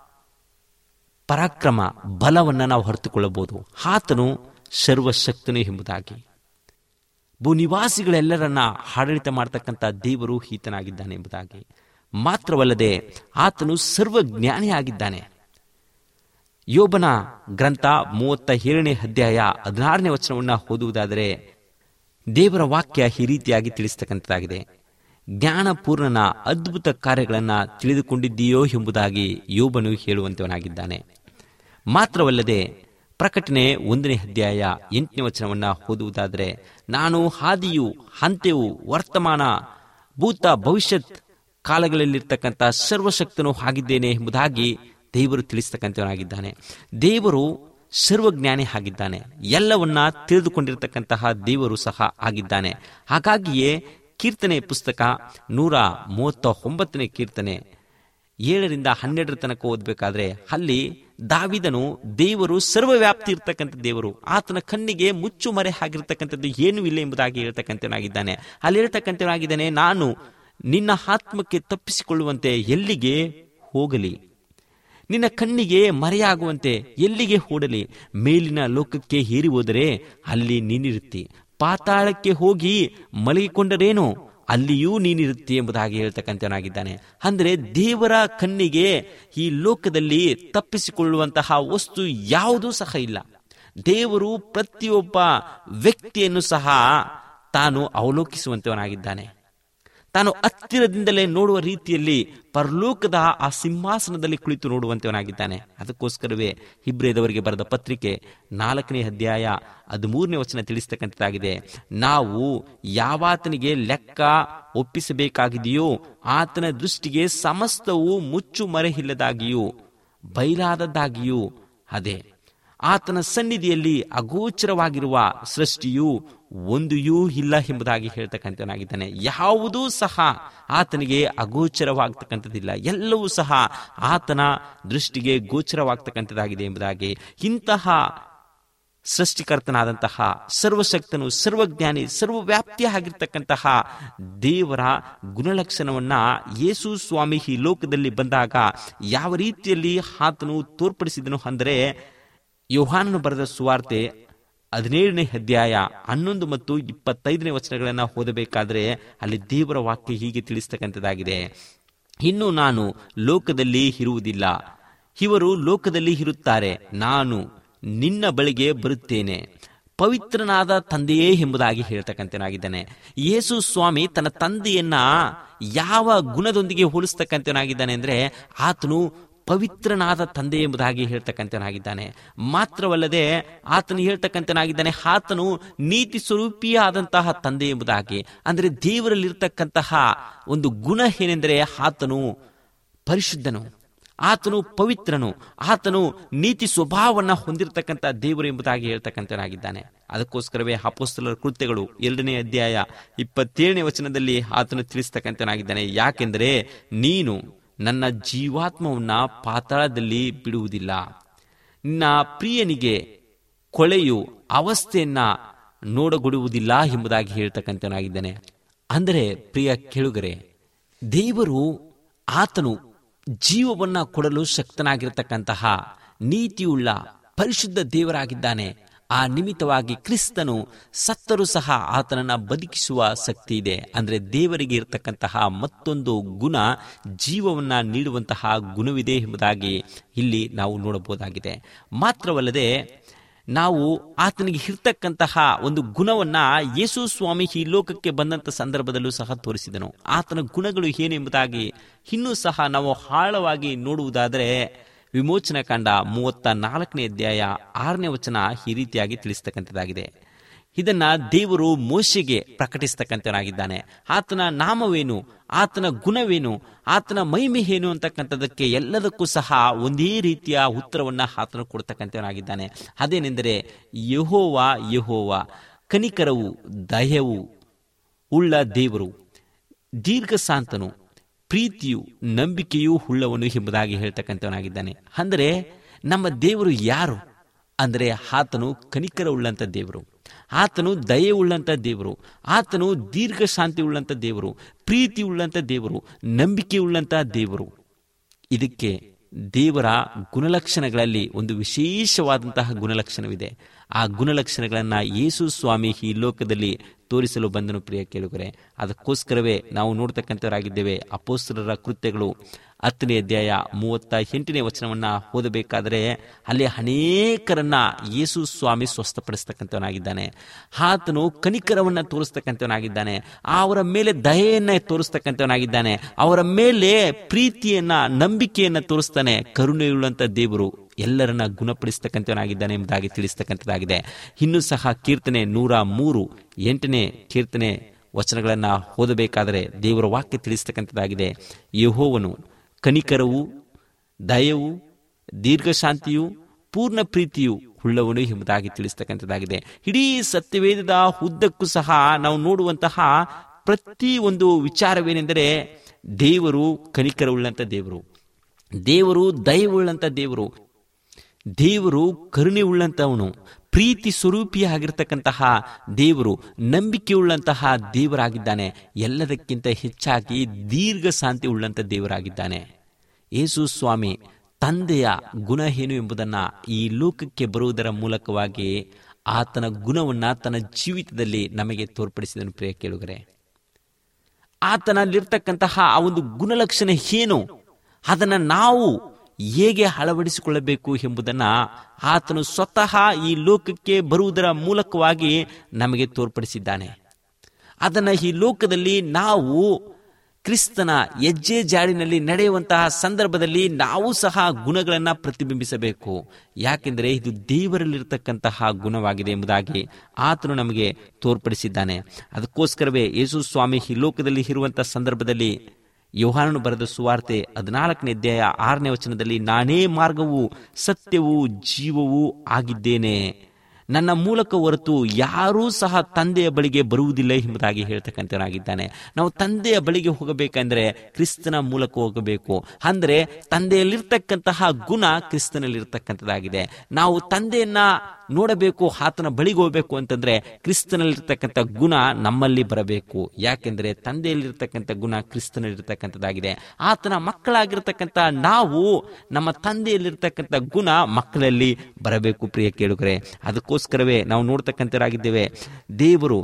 ಪರಾಕ್ರಮ ಬಲವನ್ನು ನಾವು ಹೊರತುಕೊಳ್ಳಬಹುದು ಆತನು ಸರ್ವಶಕ್ತನು ಎಂಬುದಾಗಿ ಭೂನಿವಾಸಿಗಳೆಲ್ಲರನ್ನ ಆಡಳಿತ ಮಾಡತಕ್ಕಂಥ ದೇವರು ಈತನಾಗಿದ್ದಾನೆ ಎಂಬುದಾಗಿ ಮಾತ್ರವಲ್ಲದೆ ಆತನು ಸರ್ವಜ್ಞಾನಿಯಾಗಿದ್ದಾನೆ ಯೋಬನ ಗ್ರಂಥ ಮೂವತ್ತ ಏಳನೇ ಅಧ್ಯಾಯ ಹದಿನಾರನೇ ವಚನವನ್ನು ಓದುವುದಾದರೆ ದೇವರ ವಾಕ್ಯ ಈ ರೀತಿಯಾಗಿ ತಿಳಿಸ್ತಕ್ಕಂಥದ್ದಾಗಿದೆ ಜ್ಞಾನಪೂರ್ಣನ ಅದ್ಭುತ ಕಾರ್ಯಗಳನ್ನು ತಿಳಿದುಕೊಂಡಿದ್ದೀಯೋ ಎಂಬುದಾಗಿ ಯೋಬನು ಹೇಳುವಂತವನಾಗಿದ್ದಾನೆ ಮಾತ್ರವಲ್ಲದೆ ಪ್ರಕಟಣೆ ಒಂದನೇ ಅಧ್ಯಾಯ ಎಂಟನೇ ವಚನವನ್ನು ಓದುವುದಾದರೆ ನಾನು ಹಾದಿಯು ಹಂತೆಯು ವರ್ತಮಾನ ಭೂತ ಭವಿಷ್ಯತ್ ಕಾಲಗಳಲ್ಲಿರ್ತಕ್ಕಂಥ ಸರ್ವಶಕ್ತನು ಆಗಿದ್ದೇನೆ ಎಂಬುದಾಗಿ ದೇವರು ತಿಳಿಸ್ತಕ್ಕಂಥವನಾಗಿದ್ದಾನೆ ದೇವರು ಸರ್ವಜ್ಞಾನಿ ಆಗಿದ್ದಾನೆ ಎಲ್ಲವನ್ನ ತಿಳಿದುಕೊಂಡಿರತಕ್ಕಂತಹ ದೇವರು ಸಹ ಆಗಿದ್ದಾನೆ ಹಾಗಾಗಿಯೇ ಕೀರ್ತನೆ ಪುಸ್ತಕ ನೂರ ಮೂವತ್ತ ಒಂಬತ್ತನೇ ಕೀರ್ತನೆ ಏಳರಿಂದ ಹನ್ನೆರಡರ ತನಕ ಓದಬೇಕಾದ್ರೆ ಅಲ್ಲಿ ದಾವಿದನು ದೇವರು ಸರ್ವವ್ಯಾಪ್ತಿ ಇರ್ತಕ್ಕಂಥ ದೇವರು ಆತನ ಕಣ್ಣಿಗೆ ಮುಚ್ಚು ಮರೆ ಆಗಿರ್ತಕ್ಕಂಥದ್ದು ಏನೂ ಇಲ್ಲ ಎಂಬುದಾಗಿ ಹೇಳ್ತಕ್ಕಂಥವನಾಗಿದ್ದಾನೆ ಅಲ್ಲಿ ಹೇಳ್ತಕ್ಕಂಥವನಾಗಿದ್ದಾನೆ ನಾನು ನಿನ್ನ ಆತ್ಮಕ್ಕೆ ತಪ್ಪಿಸಿಕೊಳ್ಳುವಂತೆ ಎಲ್ಲಿಗೆ ಹೋಗಲಿ ನಿನ್ನ ಕಣ್ಣಿಗೆ ಮರೆಯಾಗುವಂತೆ ಎಲ್ಲಿಗೆ ಓಡಲಿ ಮೇಲಿನ ಲೋಕಕ್ಕೆ ಹೇರಿ ಹೋದರೆ ಅಲ್ಲಿ ನೀನಿರುತ್ತಿ ಪಾತಾಳಕ್ಕೆ ಹೋಗಿ ಮಲಗಿಕೊಂಡರೇನು ಅಲ್ಲಿಯೂ ನೀನಿರುತ್ತಿ ಎಂಬುದಾಗಿ ಹೇಳ್ತಕ್ಕಂಥವನಾಗಿದ್ದಾನೆ ಅಂದರೆ ದೇವರ ಕಣ್ಣಿಗೆ ಈ ಲೋಕದಲ್ಲಿ ತಪ್ಪಿಸಿಕೊಳ್ಳುವಂತಹ ವಸ್ತು ಯಾವುದೂ ಸಹ ಇಲ್ಲ ದೇವರು ಪ್ರತಿಯೊಬ್ಬ ವ್ಯಕ್ತಿಯನ್ನು ಸಹ ತಾನು ಅವಲೋಕಿಸುವಂತವನಾಗಿದ್ದಾನೆ ತಾನು ಹತ್ತಿರದಿಂದಲೇ ನೋಡುವ ರೀತಿಯಲ್ಲಿ ಪರಲೋಕದ ಆ ಸಿಂಹಾಸನದಲ್ಲಿ ಕುಳಿತು ನೋಡುವಂತವನಾಗಿದ್ದಾನೆ ಅದಕ್ಕೋಸ್ಕರವೇ ಹಿಬ್ರೇದವರಿಗೆ ಬರೆದ ಪತ್ರಿಕೆ ನಾಲ್ಕನೇ ಅಧ್ಯಾಯ ಹದಿಮೂರನೇ ವಚನ ತಿಳಿಸ್ತಕ್ಕಂಥದ್ದಾಗಿದೆ ನಾವು ಯಾವಾತನಿಗೆ ಲೆಕ್ಕ ಒಪ್ಪಿಸಬೇಕಾಗಿದೆಯೋ ಆತನ ದೃಷ್ಟಿಗೆ ಸಮಸ್ತವು ಮುಚ್ಚು ಮರೆಯಿಲ್ಲದಾಗಿಯೂ ಬಯಲಾದದ್ದಾಗಿಯೂ ಅದೇ ಆತನ ಸನ್ನಿಧಿಯಲ್ಲಿ ಅಗೋಚರವಾಗಿರುವ ಸೃಷ್ಟಿಯು ಒಂದೂ ಇಲ್ಲ ಎಂಬುದಾಗಿ ಹೇಳ್ತಕ್ಕಂಥವನಾಗಿದ್ದಾನೆ ಯಾವುದೂ ಸಹ ಆತನಿಗೆ ಅಗೋಚರವಾಗ್ತಕ್ಕಂಥದ್ದಿಲ್ಲ ಎಲ್ಲವೂ ಸಹ ಆತನ ದೃಷ್ಟಿಗೆ ಗೋಚರವಾಗ್ತಕ್ಕಂಥದ್ದಾಗಿದೆ ಎಂಬುದಾಗಿ ಇಂತಹ ಸೃಷ್ಟಿಕರ್ತನಾದಂತಹ ಸರ್ವಶಕ್ತನು ಸರ್ವಜ್ಞಾನಿ ಸರ್ವವ್ಯಾಪ್ತಿ ಆಗಿರ್ತಕ್ಕಂತಹ ದೇವರ ಗುಣಲಕ್ಷಣವನ್ನ ಯೇಸು ಸ್ವಾಮಿ ಈ ಲೋಕದಲ್ಲಿ ಬಂದಾಗ ಯಾವ ರೀತಿಯಲ್ಲಿ ಆತನು ತೋರ್ಪಡಿಸಿದನು ಅಂದರೆ ಯೋಹಾನನು ಬರೆದ ಸುವಾರ್ತೆ ಹದಿನೇಳನೇ ಅಧ್ಯಾಯ ಹನ್ನೊಂದು ಮತ್ತು ಇಪ್ಪತ್ತೈದನೇ ವಚನಗಳನ್ನು ಓದಬೇಕಾದ್ರೆ ಅಲ್ಲಿ ದೇವರ ವಾಕ್ಯ ಹೀಗೆ ತಿಳಿಸ್ತಕ್ಕಂಥದ್ದಾಗಿದೆ ಇನ್ನು ನಾನು ಲೋಕದಲ್ಲಿ ಇರುವುದಿಲ್ಲ ಇವರು ಲೋಕದಲ್ಲಿ ಇರುತ್ತಾರೆ ನಾನು ನಿನ್ನ ಬಳಿಗೆ ಬರುತ್ತೇನೆ ಪವಿತ್ರನಾದ ತಂದೆಯೇ ಎಂಬುದಾಗಿ ಹೇಳ್ತಕ್ಕಂಥನಾಗಿದ್ದಾನೆ ಯೇಸು ಸ್ವಾಮಿ ತನ್ನ ತಂದೆಯನ್ನ ಯಾವ ಗುಣದೊಂದಿಗೆ ಹೋಲಿಸ್ತಕ್ಕಂಥನಾಗಿದ್ದಾನೆ ಅಂದ್ರೆ ಆತನು ಪವಿತ್ರನಾದ ತಂದೆ ಎಂಬುದಾಗಿ ಹೇಳ್ತಕ್ಕಂಥನಾಗಿದ್ದಾನೆ ಮಾತ್ರವಲ್ಲದೆ ಆತನು ಹೇಳ್ತಕ್ಕಂಥನಾಗಿದ್ದಾನೆ ಆತನು ನೀತಿ ಸ್ವರೂಪಿಯಾದಂತಹ ತಂದೆ ಎಂಬುದಾಗಿ ಅಂದರೆ ದೇವರಲ್ಲಿರ್ತಕ್ಕಂತಹ ಒಂದು ಗುಣ ಏನೆಂದರೆ ಆತನು ಪರಿಶುದ್ಧನು ಆತನು ಪವಿತ್ರನು ಆತನು ನೀತಿ ಸ್ವಭಾವವನ್ನ ಹೊಂದಿರತಕ್ಕಂಥ ದೇವರು ಎಂಬುದಾಗಿ ಹೇಳ್ತಕ್ಕಂಥನಾಗಿದ್ದಾನೆ ಅದಕ್ಕೋಸ್ಕರವೇ ಅಪೋಸ್ತಲರ ಕೃತ್ಯಗಳು ಎರಡನೇ ಅಧ್ಯಾಯ ಇಪ್ಪತ್ತೇಳನೇ ವಚನದಲ್ಲಿ ಆತನು ತಿಳಿಸ್ತಕ್ಕಂಥನಾಗಿದ್ದಾನೆ ಯಾಕೆಂದರೆ ನೀನು ನನ್ನ ಜೀವಾತ್ಮವನ್ನ ಪಾತಾಳದಲ್ಲಿ ಬಿಡುವುದಿಲ್ಲ ನಿನ್ನ ಪ್ರಿಯನಿಗೆ ಕೊಳೆಯು ಅವಸ್ಥೆಯನ್ನ ನೋಡಗೊಡುವುದಿಲ್ಲ ಎಂಬುದಾಗಿ ಹೇಳ್ತಕ್ಕಂಥನಾಗಿದ್ದಾನೆ ಅಂದರೆ ಪ್ರಿಯ ಕೇಳುಗರೆ ದೇವರು ಆತನು ಜೀವವನ್ನ ಕೊಡಲು ಶಕ್ತನಾಗಿರತಕ್ಕಂತಹ ನೀತಿಯುಳ್ಳ ಪರಿಶುದ್ಧ ದೇವರಾಗಿದ್ದಾನೆ ಆ ನಿಮಿತ್ತವಾಗಿ ಕ್ರಿಸ್ತನು ಸತ್ತರೂ ಸಹ ಆತನನ್ನ ಬದುಕಿಸುವ ಶಕ್ತಿ ಇದೆ ಅಂದ್ರೆ ದೇವರಿಗೆ ಇರತಕ್ಕಂತಹ ಮತ್ತೊಂದು ಗುಣ ಜೀವವನ್ನ ನೀಡುವಂತಹ ಗುಣವಿದೆ ಎಂಬುದಾಗಿ ಇಲ್ಲಿ ನಾವು ನೋಡಬಹುದಾಗಿದೆ ಮಾತ್ರವಲ್ಲದೆ ನಾವು ಆತನಿಗೆ ಇರ್ತಕ್ಕಂತಹ ಒಂದು ಗುಣವನ್ನ ಯೇಸು ಸ್ವಾಮಿ ಈ ಲೋಕಕ್ಕೆ ಬಂದಂತ ಸಂದರ್ಭದಲ್ಲೂ ಸಹ ತೋರಿಸಿದನು ಆತನ ಗುಣಗಳು ಏನೆಂಬುದಾಗಿ ಇನ್ನೂ ಸಹ ನಾವು ಆಳವಾಗಿ ನೋಡುವುದಾದರೆ ವಿಮೋಚನ ಕಂಡ ಮೂವತ್ತ ನಾಲ್ಕನೇ ಅಧ್ಯಾಯ ಆರನೇ ವಚನ ಈ ರೀತಿಯಾಗಿ ತಿಳಿಸ್ತಕ್ಕಂಥದ್ದಾಗಿದೆ ಇದನ್ನ ದೇವರು ಮೋಶೆಗೆ ಪ್ರಕಟಿಸ್ತಕ್ಕಂಥನಾಗಿದ್ದಾನೆ ಆತನ ನಾಮವೇನು ಆತನ ಗುಣವೇನು ಆತನ ಮಹಿಮೆ ಏನು ಅಂತಕ್ಕಂಥದಕ್ಕೆ ಎಲ್ಲದಕ್ಕೂ ಸಹ ಒಂದೇ ರೀತಿಯ ಉತ್ತರವನ್ನ ಆತನು ಕೊಡ್ತಕ್ಕಂಥವನಾಗಿದ್ದಾನೆ ಅದೇನೆಂದರೆ ಯಹೋವ ಯಹೋವ ಕನಿಕರವು ದಯವು ಉಳ್ಳ ದೇವರು ದೀರ್ಘಶಾಂತನು ಪ್ರೀತಿಯು ನಂಬಿಕೆಯೂ ಉಳ್ಳವನು ಎಂಬುದಾಗಿ ಹೇಳ್ತಕ್ಕಂಥವನಾಗಿದ್ದಾನೆ ಅಂದರೆ ನಮ್ಮ ದೇವರು ಯಾರು ಅಂದರೆ ಆತನು ಕನಿಕರ ಉಳ್ಳಂತ ದೇವರು ಆತನು ದಯೆ ಉಳ್ಳಂತ ದೇವರು ಆತನು ದೀರ್ಘ ಶಾಂತಿ ಉಳ್ಳಂತ ದೇವರು ಪ್ರೀತಿ ಉಳ್ಳಂತ ದೇವರು ನಂಬಿಕೆ ಉಳ್ಳಂತ ದೇವರು ಇದಕ್ಕೆ ದೇವರ ಗುಣಲಕ್ಷಣಗಳಲ್ಲಿ ಒಂದು ವಿಶೇಷವಾದಂತಹ ಗುಣಲಕ್ಷಣವಿದೆ ಆ ಗುಣಲಕ್ಷಣಗಳನ್ನು ಯೇಸು ಸ್ವಾಮಿ ಈ ಲೋಕದಲ್ಲಿ ತೋರಿಸಲು ಬಂದನು ಪ್ರಿಯ ಕೇಳುಗರೆ ಅದಕ್ಕೋಸ್ಕರವೇ ನಾವು ನೋಡ್ತಕ್ಕಂಥವರಾಗಿದ್ದೇವೆ ಅಪೋಸ್ತರರ ಕೃತ್ಯಗಳು ಹತ್ತನೇ ಅಧ್ಯಾಯ ಮೂವತ್ತ ಎಂಟನೇ ವಚನವನ್ನ ಓದಬೇಕಾದರೆ ಅಲ್ಲಿ ಅನೇಕರನ್ನ ಯೇಸು ಸ್ವಾಮಿ ಸ್ವಸ್ಥಪಡಿಸ್ತಕ್ಕಂಥವನಾಗಿದ್ದಾನೆ ಆತನು ಕನಿಕರವನ್ನ ತೋರಿಸ್ತಕ್ಕಂಥವನಾಗಿದ್ದಾನೆ ಅವರ ಮೇಲೆ ದಯೆಯನ್ನ ತೋರಿಸ್ತಕ್ಕಂಥವನಾಗಿದ್ದಾನೆ ಅವರ ಮೇಲೆ ಪ್ರೀತಿಯನ್ನ ನಂಬಿಕೆಯನ್ನ ತೋರಿಸ್ತಾನೆ ಕರುಣೆಯುಳ್ಳಂತ ದೇವರು ಎಲ್ಲರನ್ನ ಗುಣಪಡಿಸ್ತಕ್ಕಂಥವನಾಗಿದ್ದಾನೆ ಎಂಬುದಾಗಿ ತಿಳಿಸ್ತಕ್ಕಂಥದ್ದಾಗಿದೆ ಇನ್ನೂ ಸಹ ಕೀರ್ತನೆ ನೂರ ಮೂರು ಎಂಟನೇ ಕೀರ್ತನೆ ವಚನಗಳನ್ನು ಓದಬೇಕಾದರೆ ದೇವರ ವಾಕ್ಯ ತಿಳಿಸ್ತಕ್ಕಂಥದ್ದಾಗಿದೆ ಯಹೋವನು ಕನಿಕರವು ದಯವು ದೀರ್ಘಶಾಂತಿಯು ಪೂರ್ಣ ಪ್ರೀತಿಯು ಉಳ್ಳವನು ಎಂಬುದಾಗಿ ತಿಳಿಸ್ತಕ್ಕಂಥದ್ದಾಗಿದೆ ಇಡೀ ಸತ್ಯವೇದದ ಉದ್ದಕ್ಕೂ ಸಹ ನಾವು ನೋಡುವಂತಹ ಪ್ರತಿ ಒಂದು ವಿಚಾರವೇನೆಂದರೆ ದೇವರು ಕನಿಕರ ಉಳ್ಳಂತ ದೇವರು ದೇವರು ದಯವುಳ್ಳಂತ ದೇವರು ದೇವರು ಕರುಣೆ ಉಳ್ಳಂತವನು ಪ್ರೀತಿ ಸ್ವರೂಪಿಯಾಗಿರ್ತಕ್ಕಂತಹ ದೇವರು ನಂಬಿಕೆ ಉಳ್ಳಂತಹ ದೇವರಾಗಿದ್ದಾನೆ ಎಲ್ಲದಕ್ಕಿಂತ ಹೆಚ್ಚಾಗಿ ದೀರ್ಘ ಶಾಂತಿ ಉಳ್ಳಂತ ದೇವರಾಗಿದ್ದಾನೆ ಯೇಸು ಸ್ವಾಮಿ ತಂದೆಯ ಗುಣ ಏನು ಎಂಬುದನ್ನು ಈ ಲೋಕಕ್ಕೆ ಬರುವುದರ ಮೂಲಕವಾಗಿ ಆತನ ಗುಣವನ್ನ ತನ್ನ ಜೀವಿತದಲ್ಲಿ ನಮಗೆ ತೋರ್ಪಡಿಸಿದನು ಪ್ರಿಯ ಕೇಳುಗರೆ ಆತನಲ್ಲಿರ್ತಕ್ಕಂತಹ ಆ ಒಂದು ಗುಣಲಕ್ಷಣ ಏನು ಅದನ್ನು ನಾವು ಹೇಗೆ ಅಳವಡಿಸಿಕೊಳ್ಳಬೇಕು ಎಂಬುದನ್ನು ಆತನು ಸ್ವತಃ ಈ ಲೋಕಕ್ಕೆ ಬರುವುದರ ಮೂಲಕವಾಗಿ ನಮಗೆ ತೋರ್ಪಡಿಸಿದ್ದಾನೆ ಅದನ್ನು ಈ ಲೋಕದಲ್ಲಿ ನಾವು ಕ್ರಿಸ್ತನ ಹೆಜ್ಜೆ ಜಾಡಿನಲ್ಲಿ ನಡೆಯುವಂತಹ ಸಂದರ್ಭದಲ್ಲಿ ನಾವು ಸಹ ಗುಣಗಳನ್ನು ಪ್ರತಿಬಿಂಬಿಸಬೇಕು ಯಾಕೆಂದರೆ ಇದು ದೇವರಲ್ಲಿರ್ತಕ್ಕಂತಹ ಗುಣವಾಗಿದೆ ಎಂಬುದಾಗಿ ಆತನು ನಮಗೆ ತೋರ್ಪಡಿಸಿದ್ದಾನೆ ಅದಕ್ಕೋಸ್ಕರವೇ ಯೇಸು ಸ್ವಾಮಿ ಈ ಲೋಕದಲ್ಲಿ ಇರುವಂತಹ ಸಂದರ್ಭದಲ್ಲಿ ಯೋಹಾನನು ಬರೆದ ಸುವಾರ್ತೆ ಹದಿನಾಲ್ಕನೇ ಅಧ್ಯಾಯ ಆರನೇ ವಚನದಲ್ಲಿ ನಾನೇ ಮಾರ್ಗವು ಸತ್ಯವೂ ಜೀವವೂ ಆಗಿದ್ದೇನೆ ನನ್ನ ಮೂಲಕ ಹೊರತು ಯಾರೂ ಸಹ ತಂದೆಯ ಬಳಿಗೆ ಬರುವುದಿಲ್ಲ ಎಂಬುದಾಗಿ ಹೇಳ್ತಕ್ಕಂಥವನಾಗಿದ್ದಾನೆ ನಾವು ತಂದೆಯ ಬಳಿಗೆ ಹೋಗಬೇಕಂದ್ರೆ ಕ್ರಿಸ್ತನ ಮೂಲಕ ಹೋಗಬೇಕು ಅಂದರೆ ತಂದೆಯಲ್ಲಿರ್ತಕ್ಕಂತಹ ಗುಣ ಕ್ರಿಸ್ತನಲ್ಲಿರ್ತಕ್ಕಂಥದ್ದಾಗಿದೆ ನಾವು ತಂದೆಯನ್ನ ನೋಡಬೇಕು ಆತನ ಬಳಿಗೆ ಹೋಗಬೇಕು ಅಂತಂದ್ರೆ ಕ್ರಿಸ್ತನಲ್ಲಿರ್ತಕ್ಕಂಥ ಗುಣ ನಮ್ಮಲ್ಲಿ ಬರಬೇಕು ಯಾಕೆಂದ್ರೆ ತಂದೆಯಲ್ಲಿರ್ತಕ್ಕಂಥ ಗುಣ ಕ್ರಿಸ್ತನಲ್ಲಿರ್ತಕ್ಕಂಥದ್ದಾಗಿದೆ ಆತನ ಮಕ್ಕಳಾಗಿರ್ತಕ್ಕಂಥ ನಾವು ನಮ್ಮ ತಂದೆಯಲ್ಲಿರ್ತಕ್ಕಂಥ ಗುಣ ಮಕ್ಕಳಲ್ಲಿ ಬರಬೇಕು ಪ್ರಿಯ ಕೇಳುಗರೆ ಅದಕ್ಕೋಸ್ಕರವೇ ನಾವು ನೋಡ್ತಕ್ಕಂಥರಾಗಿದ್ದೇವೆ ದೇವರು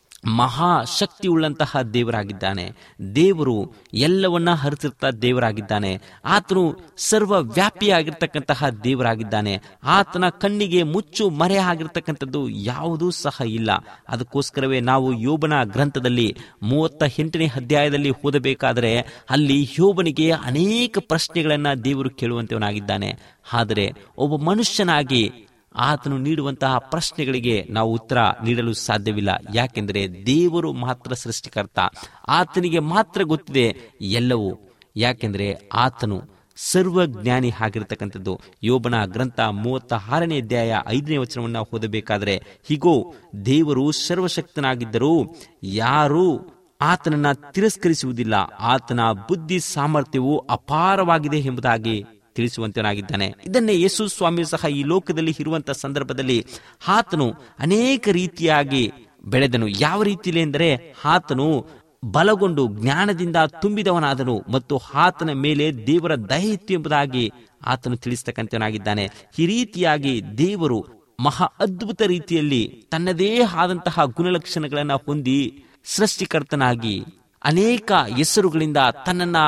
ಮಹಾಶಕ್ತಿ ಉಳ್ಳಂತಹ ದೇವರಾಗಿದ್ದಾನೆ ದೇವರು ಎಲ್ಲವನ್ನ ಹರಿಸಿರ್ತ ದೇವರಾಗಿದ್ದಾನೆ ಆತನು ಸರ್ವ ವ್ಯಾಪಿಯಾಗಿರ್ತಕ್ಕಂತಹ ದೇವರಾಗಿದ್ದಾನೆ ಆತನ ಕಣ್ಣಿಗೆ ಮುಚ್ಚು ಮರೆ ಆಗಿರ್ತಕ್ಕಂಥದ್ದು ಯಾವುದೂ ಸಹ ಇಲ್ಲ ಅದಕ್ಕೋಸ್ಕರವೇ ನಾವು ಯೋಬನ ಗ್ರಂಥದಲ್ಲಿ ಮೂವತ್ತ ಎಂಟನೇ ಅಧ್ಯಾಯದಲ್ಲಿ ಓದಬೇಕಾದರೆ ಅಲ್ಲಿ ಯೋಬನಿಗೆ ಅನೇಕ ಪ್ರಶ್ನೆಗಳನ್ನ ದೇವರು ಕೇಳುವಂತವನಾಗಿದ್ದಾನೆ ಆದರೆ ಒಬ್ಬ ಮನುಷ್ಯನಾಗಿ ಆತನು ನೀಡುವಂತಹ ಪ್ರಶ್ನೆಗಳಿಗೆ ನಾವು ಉತ್ತರ ನೀಡಲು ಸಾಧ್ಯವಿಲ್ಲ ಯಾಕೆಂದರೆ ದೇವರು ಮಾತ್ರ ಸೃಷ್ಟಿಕರ್ತ ಆತನಿಗೆ ಮಾತ್ರ ಗೊತ್ತಿದೆ ಎಲ್ಲವೂ ಯಾಕೆಂದರೆ ಆತನು ಸರ್ವಜ್ಞಾನಿ ಆಗಿರತಕ್ಕಂಥದ್ದು ಯೋಬನ ಗ್ರಂಥ ಮೂವತ್ತ ಆರನೇ ಅಧ್ಯಾಯ ಐದನೇ ವಚನವನ್ನು ಓದಬೇಕಾದರೆ ಹೀಗೋ ದೇವರು ಸರ್ವಶಕ್ತನಾಗಿದ್ದರೂ ಯಾರೂ ಆತನನ್ನ ತಿರಸ್ಕರಿಸುವುದಿಲ್ಲ ಆತನ ಬುದ್ಧಿ ಸಾಮರ್ಥ್ಯವು ಅಪಾರವಾಗಿದೆ ಎಂಬುದಾಗಿ ತಿಳಿಸುವಂತನಾಗಿದ್ದಾನೆ ಇದನ್ನೇ ಯೇಸು ಸ್ವಾಮಿ ಸಹ ಈ ಲೋಕದಲ್ಲಿ ಇರುವಂತಹ ಸಂದರ್ಭದಲ್ಲಿ ಆತನು ಅನೇಕ ರೀತಿಯಾಗಿ ಬೆಳೆದನು ಯಾವ ರೀತಿಯಲ್ಲಿ ಎಂದರೆ ಆತನು ಬಲಗೊಂಡು ಜ್ಞಾನದಿಂದ ತುಂಬಿದವನಾದನು ಮತ್ತು ಆತನ ಮೇಲೆ ದೇವರ ದಯ ಇತ್ತು ಎಂಬುದಾಗಿ ಆತನು ತಿಳಿಸ್ತಕ್ಕಂಥವನಾಗಿದ್ದಾನೆ ಈ ರೀತಿಯಾಗಿ ದೇವರು ಮಹಾ ಅದ್ಭುತ ರೀತಿಯಲ್ಲಿ ತನ್ನದೇ ಆದಂತಹ ಗುಣಲಕ್ಷಣಗಳನ್ನು ಹೊಂದಿ ಸೃಷ್ಟಿಕರ್ತನಾಗಿ ಅನೇಕ ಹೆಸರುಗಳಿಂದ ತನ್ನನ್ನ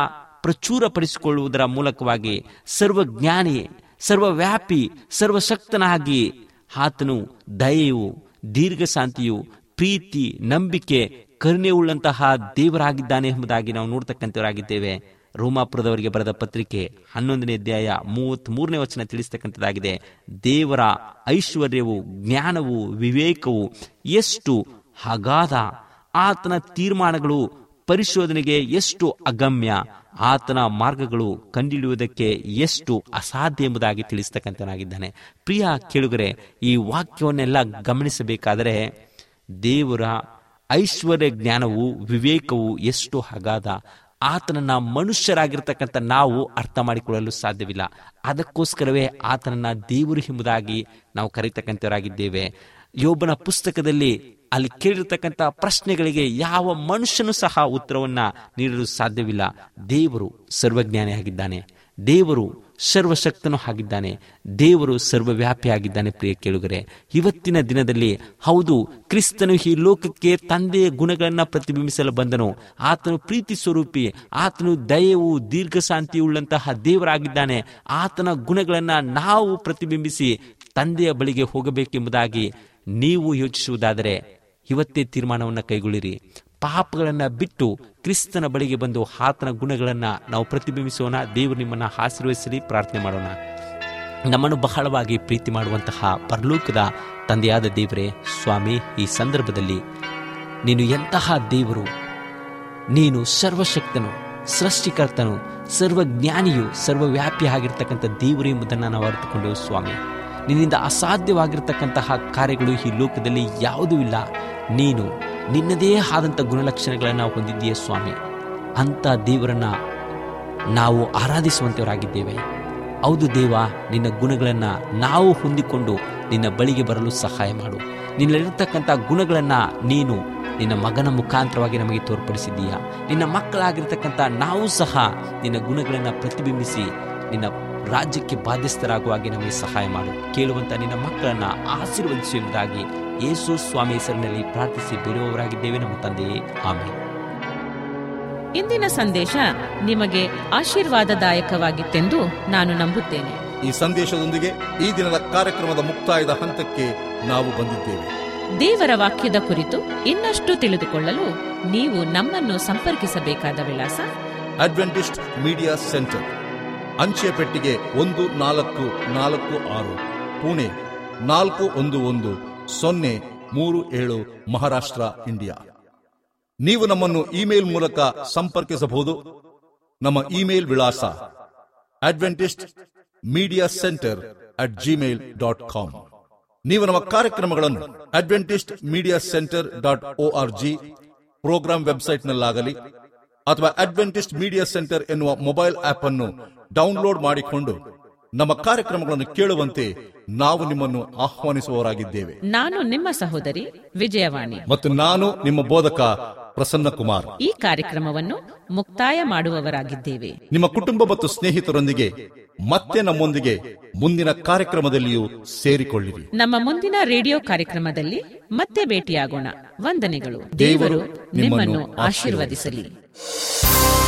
ಪ್ರಚುರಪಡಿಸಿಕೊಳ್ಳುವುದರ ಮೂಲಕವಾಗಿ ಸರ್ವಜ್ಞಾನಿ ಸರ್ವವ್ಯಾಪಿ ಸರ್ವಶಕ್ತನಾಗಿ ಆತನು ದಯೆಯು ದೀರ್ಘಶಾಂತಿಯು ಪ್ರೀತಿ ನಂಬಿಕೆ ಕರುಣೆ ಉಳ್ಳಂತಹ ದೇವರಾಗಿದ್ದಾನೆ ಎಂಬುದಾಗಿ ನಾವು ನೋಡ್ತಕ್ಕಂಥವರಾಗಿದ್ದೇವೆ ರೋಮಾಪುರದವರಿಗೆ ಬರೆದ ಪತ್ರಿಕೆ ಹನ್ನೊಂದನೇ ಅಧ್ಯಾಯ ಮೂವತ್ತ್ ಮೂರನೇ ವಚನ ತಿಳಿಸ್ತಕ್ಕಂಥದ್ದಾಗಿದೆ ದೇವರ ಐಶ್ವರ್ಯವು ಜ್ಞಾನವು ವಿವೇಕವು ಎಷ್ಟು ಅಗಾಧ ಆತನ ತೀರ್ಮಾನಗಳು ಪರಿಶೋಧನೆಗೆ ಎಷ್ಟು ಅಗಮ್ಯ ಆತನ ಮಾರ್ಗಗಳು ಕಂಡುಹಿಡಿಯುವುದಕ್ಕೆ ಎಷ್ಟು ಅಸಾಧ್ಯ ಎಂಬುದಾಗಿ ತಿಳಿಸ್ತಕ್ಕಂಥನಾಗಿದ್ದಾನೆ ಪ್ರಿಯ ಕೇಳುಗರೆ ಈ ವಾಕ್ಯವನ್ನೆಲ್ಲ ಗಮನಿಸಬೇಕಾದರೆ ದೇವರ ಐಶ್ವರ್ಯ ಜ್ಞಾನವು ವಿವೇಕವು ಎಷ್ಟು ಅಗಾಧ ಆತನನ್ನ ಮನುಷ್ಯರಾಗಿರ್ತಕ್ಕಂಥ ನಾವು ಅರ್ಥ ಮಾಡಿಕೊಳ್ಳಲು ಸಾಧ್ಯವಿಲ್ಲ ಅದಕ್ಕೋಸ್ಕರವೇ ಆತನನ್ನ ದೇವರು ಎಂಬುದಾಗಿ ನಾವು ಕರೀತಕ್ಕಂಥವರಾಗಿದ್ದೇವೆ ಯೋಬನ ಪುಸ್ತಕದಲ್ಲಿ ಅಲ್ಲಿ ಕೇಳಿರ್ತಕ್ಕಂಥ ಪ್ರಶ್ನೆಗಳಿಗೆ ಯಾವ ಮನುಷ್ಯನೂ ಸಹ ಉತ್ತರವನ್ನ ನೀಡಲು ಸಾಧ್ಯವಿಲ್ಲ ದೇವರು ಸರ್ವಜ್ಞಾನಿಯಾಗಿದ್ದಾನೆ ದೇವರು ಸರ್ವಶಕ್ತನೂ ಆಗಿದ್ದಾನೆ ದೇವರು ಸರ್ವವ್ಯಾಪಿಯಾಗಿದ್ದಾನೆ ಪ್ರಿಯ ಕೇಳುಗರೆ ಇವತ್ತಿನ ದಿನದಲ್ಲಿ ಹೌದು ಕ್ರಿಸ್ತನು ಈ ಲೋಕಕ್ಕೆ ತಂದೆಯ ಗುಣಗಳನ್ನು ಪ್ರತಿಬಿಂಬಿಸಲು ಬಂದನು ಆತನು ಪ್ರೀತಿ ಸ್ವರೂಪಿ ಆತನು ದಯವು ದೀರ್ಘಶಾಂತಿ ಉಳ್ಳಂತಹ ದೇವರಾಗಿದ್ದಾನೆ ಆತನ ಗುಣಗಳನ್ನು ನಾವು ಪ್ರತಿಬಿಂಬಿಸಿ ತಂದೆಯ ಬಳಿಗೆ ಹೋಗಬೇಕೆಂಬುದಾಗಿ ನೀವು ಯೋಚಿಸುವುದಾದರೆ ಇವತ್ತೇ ತೀರ್ಮಾನವನ್ನು ಕೈಗೊಳ್ಳಿರಿ ಪಾಪಗಳನ್ನು ಬಿಟ್ಟು ಕ್ರಿಸ್ತನ ಬಳಿಗೆ ಬಂದು ಆತನ ಗುಣಗಳನ್ನು ನಾವು ಪ್ರತಿಬಿಂಬಿಸೋಣ ದೇವರು ನಿಮ್ಮನ್ನು ಆಶೀರ್ವದಿಸಲಿ ಪ್ರಾರ್ಥನೆ ಮಾಡೋಣ ನಮ್ಮನ್ನು ಬಹಳವಾಗಿ ಪ್ರೀತಿ ಮಾಡುವಂತಹ ಪರಲೋಕದ ತಂದೆಯಾದ ದೇವರೇ ಸ್ವಾಮಿ ಈ ಸಂದರ್ಭದಲ್ಲಿ ನೀನು ಎಂತಹ ದೇವರು ನೀನು ಸರ್ವಶಕ್ತನು ಸೃಷ್ಟಿಕರ್ತನು ಸರ್ವಜ್ಞಾನಿಯು ಸರ್ವವ್ಯಾಪಿ ಆಗಿರ್ತಕ್ಕಂಥ ದೇವರು ಎಂಬುದನ್ನು ನಾವು ಅರಿತುಕೊಂಡೆವು ಸ್ವಾಮಿ ನಿನ್ನಿಂದ ಅಸಾಧ್ಯವಾಗಿರ್ತಕ್ಕಂತಹ ಕಾರ್ಯಗಳು ಈ ಲೋಕದಲ್ಲಿ ಯಾವುದೂ ಇಲ್ಲ ನೀನು ನಿನ್ನದೇ ಆದಂಥ ಗುಣಲಕ್ಷಣಗಳನ್ನು ಹೊಂದಿದ್ದೀಯ ಸ್ವಾಮಿ ಅಂಥ ದೇವರನ್ನ ನಾವು ಆರಾಧಿಸುವಂಥವರಾಗಿದ್ದೇವೆ ಹೌದು ದೇವ ನಿನ್ನ ಗುಣಗಳನ್ನು ನಾವು ಹೊಂದಿಕೊಂಡು ನಿನ್ನ ಬಳಿಗೆ ಬರಲು ಸಹಾಯ ಮಾಡು ನಿನ್ನಲ್ಲಿರ್ತಕ್ಕಂಥ ಗುಣಗಳನ್ನು ನೀನು ನಿನ್ನ ಮಗನ ಮುಖಾಂತರವಾಗಿ ನಮಗೆ ತೋರ್ಪಡಿಸಿದ್ದೀಯಾ ನಿನ್ನ ಮಕ್ಕಳಾಗಿರ್ತಕ್ಕಂಥ ನಾವು ಸಹ ನಿನ್ನ ಗುಣಗಳನ್ನು ಪ್ರತಿಬಿಂಬಿಸಿ ನಿನ್ನ ರಾಜ್ಯಕ್ಕೆ ಬಾಧ್ಯಸ್ಥರಾಗುವ ಹಾಗೆ ನಮಗೆ ಸಹಾಯ ಮಾಡು ಕೇಳುವಂತ ನಿನ್ನ ಮಕ್ಕಳನ್ನ ಆಶೀರ್ವದಿಸುವುದಾಗಿ ಯೇಸು ಸ್ವಾಮಿ ಹೆಸರಿನಲ್ಲಿ ಪ್ರಾರ್ಥಿಸಿ ಬಿಡುವವರಾಗಿದ್ದೇವೆ ನಮ್ಮ ತಂದೆಯೇ ಆಮೇಲೆ ಇಂದಿನ ಸಂದೇಶ ನಿಮಗೆ ಆಶೀರ್ವಾದದಾಯಕವಾಗಿತ್ತೆಂದು ನಾನು ನಂಬುತ್ತೇನೆ ಈ ಸಂದೇಶದೊಂದಿಗೆ ಈ ದಿನದ ಕಾರ್ಯಕ್ರಮದ ಮುಕ್ತಾಯದ ಹಂತಕ್ಕೆ ನಾವು ಬಂದಿದ್ದೇವೆ ದೇವರ ವಾಕ್ಯದ ಕುರಿತು ಇನ್ನಷ್ಟು ತಿಳಿದುಕೊಳ್ಳಲು ನೀವು ನಮ್ಮನ್ನು ಸಂಪರ್ಕಿಸಬೇಕಾದ ವಿಳಾಸ ಅಡ್ವೆಂಟಿಸ್ಟ್ ಮೀಡಿಯಾ ಸೆಂಟರ್ ಅಂಚೆ ಪೆಟ್ಟಿಗೆ ಒಂದು ನಾಲ್ಕು ನಾಲ್ಕು ಆರು ಪುಣೆ ನಾಲ್ಕು ಒಂದು ಒಂದು ಸೊನ್ನೆ ಮೂರು ಏಳು ಮಹಾರಾಷ್ಟ್ರ ಇಂಡಿಯಾ ನೀವು ನಮ್ಮನ್ನು ಇಮೇಲ್ ಮೂಲಕ ಸಂಪರ್ಕಿಸಬಹುದು ನಮ್ಮ ಇಮೇಲ್ ವಿಳಾಸ Adventist media center at Gmail dot com ನೀವು ನಮ್ಮ ಕಾರ್ಯಕ್ರಮಗಳನ್ನು Adventist media center dot O R G program ವೆಬ್ಸೈಟ್ನಲ್ಲಾಗಲಿ ಅಥವಾ ಅಡ್ವೆಂಟಿಸ್ಟ್ ಮೀಡಿಯಾ ಸೆಂಟರ್ ಎನ್ನುವ ಮೊಬೈಲ್ ಆಪ್ ಅನ್ನು ಡೌನ್ಲೋಡ್ ಮಾಡಿಕೊಂಡು ನಮ್ಮ ಕಾರ್ಯಕ್ರಮಗಳನ್ನು ಕೇಳುವಂತೆ ನಾವು ನಿಮ್ಮನ್ನು ಆಹ್ವಾನಿಸುವವರಾಗಿದ್ದೇವೆ ನಾನು ನಿಮ್ಮ ಸಹೋದರಿ ವಿಜಯವಾಣಿ ಮತ್ತು ನಾನು ನಿಮ್ಮ ಬೋಧಕ ಪ್ರಸನ್ನ ಕುಮಾರ್ ಈ ಕಾರ್ಯಕ್ರಮವನ್ನು ಮುಕ್ತಾಯ ಮಾಡುವವರಾಗಿದ್ದೇವೆ ನಿಮ್ಮ ಕುಟುಂಬ ಮತ್ತು ಸ್ನೇಹಿತರೊಂದಿಗೆ ಮತ್ತೆ ನಮ್ಮೊಂದಿಗೆ ಮುಂದಿನ ಕಾರ್ಯಕ್ರಮದಲ್ಲಿಯೂ ಸೇರಿಕೊಳ್ಳಿರಿ ನಮ್ಮ ಮುಂದಿನ ರೇಡಿಯೋ ಕಾರ್ಯಕ್ರಮದಲ್ಲಿ ಮತ್ತೆ ಭೇಟಿಯಾಗೋಣ ವಂದನೆಗಳು ದೇವರು ದೇವರು ನಿಮ್ಮನ್ನು ನಿಮ್ಮನ್ನು ಆಶೀರ್ವದಿಸಲಿ